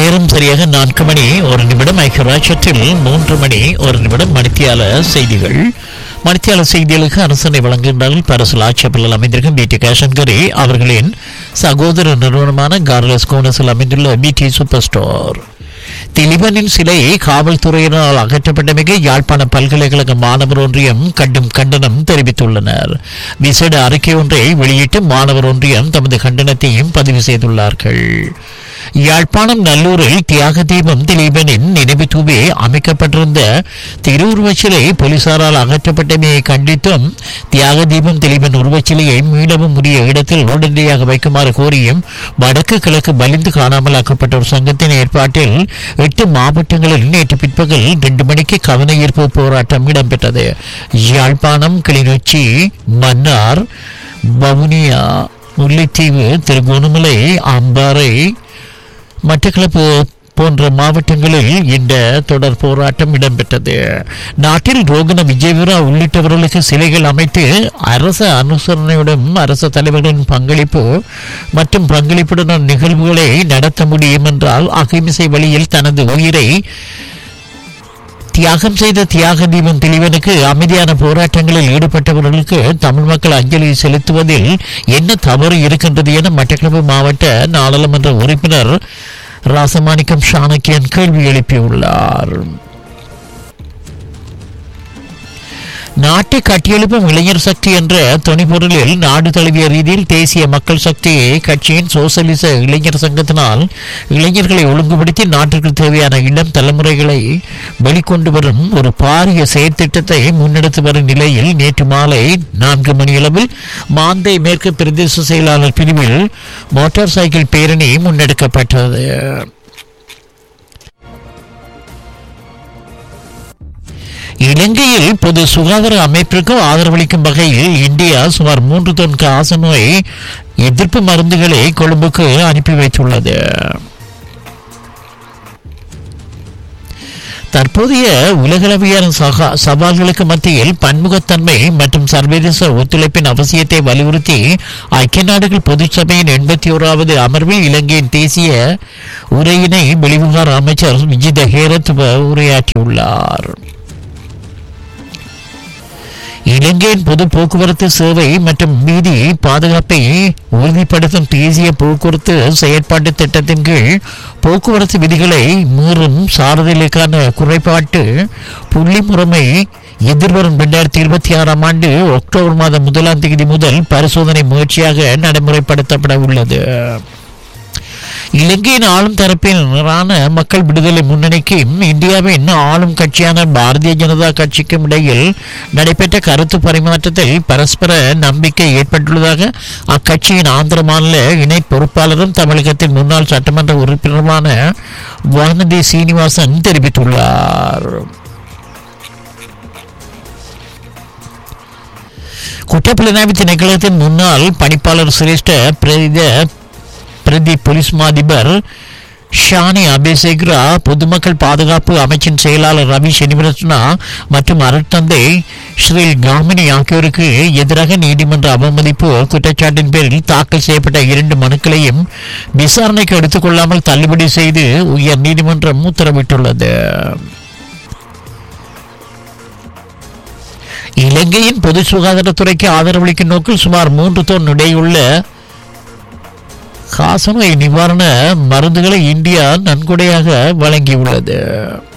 நேரம் சரியாக நான்கு மணி ஒரு நிமிடம் ஐக்கியராட்சத்தில் மூன்று மணி ஒரு நிமிடம் மணித்தியால செய்திகள் மணித்தியால செய்திகளுக்கு அரசனை வழங்குகின்றார்கள் பரசல் ஆட்சேபலில் அமைந்திருக்கும் பிடி கேஷன்கரி அவர்களின் சகோதர நிறுவனமான கார்லஸ் கோனஸில் அமைந்துள்ள பிடி சூப்பர் ஸ்டோர் திலிபனின் சிலை காவல்துறையினரால் அகற்றப்பட்டமைக்கு யாழ்ப்பாண பல்கலைக்கழக மாணவர் ஒன்றியம் கடும் கண்டனம் தெரிவித்துள்ளனர் விசேட அறிக்கை ஒன்றை வெளியிட்டு மாணவர் ஒன்றியம் தமது கண்டனத்தையும் பதிவு செய்துள்ளார்கள் யாழ்ப்பாணம் நல்லூரில் தியாக தீபம் திலீபனின் நினைவு தூவி அமைக்கப்பட்டிருந்த திருவுருவச் சிலை போலீசாரால் அகற்றப்பட்டமையை கண்டித்தும் தியாக தீபம் திலீபன் உருவச்சிலையை மீளவும் உரிய இடத்தில் உடனடியாக வைக்குமாறு கோரியும் வடக்கு கிழக்கு பலிந்து காணாமல் ஆக்கப்பட்டோர் சங்கத்தின் ஏற்பாட்டில் எட்டு மாவட்டங்களில் நேற்று பிற்பகல் இரண்டு மணிக்கு கவன ஈர்ப்பு போராட்டம் இடம்பெற்றது யாழ்ப்பாணம் கிளிநொச்சி மன்னார் வவுனியா முல்லைத்தீவு திருகோணமலை அம்பாறை மட்டக்களப்பு போன்ற மாவட்டங்களில் இந்த தொடர் போராட்டம் இடம்பெற்றது நாட்டில் ரோகண விஜயவீரா உள்ளிட்டவர்களுக்கு சிலைகள் அமைத்து அரச அனுசரணையுடன் அரச தலைவர்களின் பங்களிப்பு மற்றும் பங்களிப்புடன் நிகழ்வுகளை நடத்த முடியும் என்றால் அகிம்சை வழியில் தனது உயிரை தியாகம் செய்த தியாக தீபம் தெளிவனுக்கு அமைதியான போராட்டங்களில் ஈடுபட்டவர்களுக்கு தமிழ் மக்கள் அஞ்சலி செலுத்துவதில் என்ன தவறு இருக்கின்றது என மட்டக்களப்பு மாவட்ட நாடாளுமன்ற உறுப்பினர் ராசமாணிக்கம் சாணக்கியன் கேள்வி எழுப்பியுள்ளார் நாட்டை கட்டியெழுப்பும் இளைஞர் சக்தி என்ற துணைப்பொருளில் நாடு தழுவிய ரீதியில் தேசிய மக்கள் சக்தி கட்சியின் சோசலிச இளைஞர் சங்கத்தினால் இளைஞர்களை ஒழுங்குபடுத்தி நாட்டிற்கு தேவையான இளம் தலைமுறைகளை வெளிக்கொண்டு வரும் ஒரு பாரிய செயற்திட்டத்தை முன்னெடுத்து வரும் நிலையில் நேற்று மாலை நான்கு மணியளவில் மாந்தை மேற்கு பிரதேச செயலாளர் பிரிவில் மோட்டார் சைக்கிள் பேரணி முன்னெடுக்கப்பட்டது இலங்கையில் பொது சுகாதார அமைப்பிற்கு ஆதரவளிக்கும் வகையில் இந்தியா சுமார் மூன்று தொன் காசநோய் எதிர்ப்பு மருந்துகளை கொழும்புக்கு அனுப்பி வைத்துள்ளது தற்போதைய உலகளவிய சகா சவால்களுக்கு மத்தியில் பன்முகத்தன்மை மற்றும் சர்வதேச ஒத்துழைப்பின் அவசியத்தை வலியுறுத்தி ஐக்கிய நாடுகள் பொதுச்சபையின் எண்பத்தி ஓராவது அமர்வில் இலங்கையின் தேசிய உரையினை வெளிவிவகார அமைச்சர் விஜித ஹேரத் உரையாற்றியுள்ளார் இலங்கையின் பொது போக்குவரத்து சேவை மற்றும் வீதி பாதுகாப்பை உறுதிப்படுத்தும் தேசிய போக்குவரத்து செயற்பாட்டு திட்டத்தின் கீழ் போக்குவரத்து விதிகளை மீறும் சாரதிகளுக்கான குறைபாட்டு புள்ளி முறைமை எதிர்வரும் இரண்டாயிரத்தி இருபத்தி ஆறாம் ஆண்டு அக்டோபர் மாதம் முதலாம் தேதி முதல் பரிசோதனை முயற்சியாக நடைமுறைப்படுத்தப்பட உள்ளது இலங்கையின் ஆளும் தரப்பினரான மக்கள் விடுதலை முன்னணிக்கும் இந்தியாவின் ஆளும் கட்சியான பாரதிய ஜனதா கட்சிக்கும் இடையில் நடைபெற்ற கருத்து பரிமாற்றத்தில் பரஸ்பர நம்பிக்கை ஏற்பட்டுள்ளதாக அக்கட்சியின் ஆந்திர மாநில இணை பொறுப்பாளரும் தமிழகத்தின் முன்னாள் சட்டமன்ற உறுப்பினருமான வானதி சீனிவாசன் தெரிவித்துள்ளார் குற்றப்புலனாய்வு திணைக்களத்தின் முன்னாள் பணிப்பாளர் சிரேஷ்ட பிரதித பிரதி போலீஸ் மாதிபர் ஷானி அபேசேக்ரா பொதுமக்கள் பாதுகாப்பு அமைச்சின் செயலாளர் ரவி சனிவரத்னா மற்றும் அருட்தந்தை ஸ்ரீ காமினி ஆகியோருக்கு எதிராக நீதிமன்ற அவமதிப்பு குற்றச்சாட்டின் பேரில் தாக்கல் செய்யப்பட்ட இரண்டு மனுக்களையும் விசாரணைக்கு எடுத்துக்கொள்ளாமல் தள்ளுபடி செய்து உயர் நீதிமன்றம் உத்தரவிட்டுள்ளது இலங்கையின் பொது சுகாதாரத்துறைக்கு ஆதரவளிக்கும் நோக்கில் சுமார் மூன்று தொன் இடையுள்ள காசநோய் நிவாரண மருந்துகளை இந்தியா நன்கொடையாக வழங்கியுள்ளது